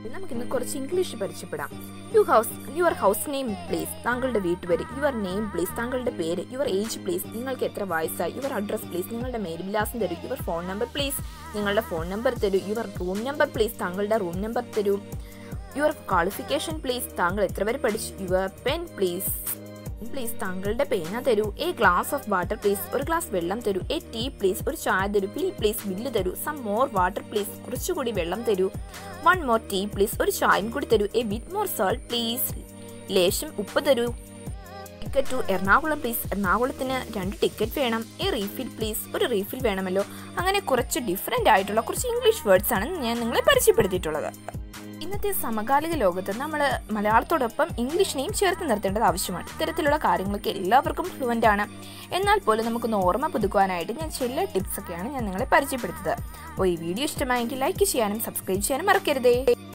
നമുക്കിന്ന് കുറച്ച് ഇംഗ്ലീഷ് പരിചയപ്പെടാം you house your house name please താങ്കളുടെ വീട്ടുപേര് യുവർ നെയിം പ്ലീസ് താങ്കളുടെ പേര് യുവർ ഏജ് പ്ലീസ് നിങ്ങൾക്ക് എത്ര വയസ്സായി യുവർ അഡ്രസ് പ്ലീസ് നിങ്ങളുടെ മേൽവിലാസം തരൂ യുവർ ഫോൺ നമ്പർ പ്ലീസ് നിങ്ങളുടെ ഫോൺ നമ്പർ തരൂ യുവർ റൂം നമ്പർ പ്ലീസ് താങ്കളുടെ റൂം നമ്പർ തരൂ യുവർ ക്വാളിഫിക്കേഷൻ പ്ലീസ് താങ്കൾ എത്ര വരെ പഠിച്ചു യുവർ പെൻ പ്ലീസ് പ്ലീസ് താങ്കളുടെ പേന തരൂ a glass of water please ഒരു ഗ്ലാസ് വെള്ളം തരൂ എ ടീ പ്ലീസ് ഒരു ചായ തരൂ ബിൽ പ്ലീസ് ബില്ല് തരൂ സം മോർ വാട്ടർ പ്ലീസ് കുറച്ചുകൂടി വെള്ളം തരൂ വൺ മോർ ടീ പ്ലീസ് ഒരു ചായയും കൂടി തരൂ a bit more salt please ലേശം ഉപ്പ് തരൂ ടിക്കറ്റ് ടു എറണാകുളം പ്ലീസ് എറണാകുളത്തിന് രണ്ട് ടിക്കറ്റ് വേണം എ റീഫിൽ പ്ലീസ് ഒരു റീഫിൽ വേണമല്ലോ അങ്ങനെ കുറച്ച് ഡിഫറെൻ്റ് ആയിട്ടുള്ള കുറച്ച് ഇംഗ്ലീഷ് വേർഡ്സ് ആണ് ഞാൻ നിങ്ങളെ പരിചയപ്പെടുത്തിയിട്ടുള്ളത് ഇന്നത്തെ സമകാലിക ലോകത്ത് നമ്മൾ മലയാളത്തോടൊപ്പം ഇംഗ്ലീഷിനെയും ചേർത്ത് നിർത്തേണ്ടത് ആവശ്യമാണ് ഇത്തരത്തിലുള്ള കാര്യങ്ങളൊക്കെ എല്ലാവർക്കും ഫ്ലുവൻ്റ് ആണ് എന്നാൽ പോലും നമുക്കൊന്ന് ഓർമ്മ പുതുക്കുവാനായിട്ട് ഞാൻ ചില ടിപ്സ് ഒക്കെയാണ് ഞാൻ നിങ്ങളെ പരിചയപ്പെടുത്തത് അപ്പോൾ ഈ വീഡിയോ ഇഷ്ടമായെങ്കിൽ ലൈക്ക് ചെയ്യാനും സബ്സ്ക്രൈബ് ചെയ്യാനും മറക്കരുതേ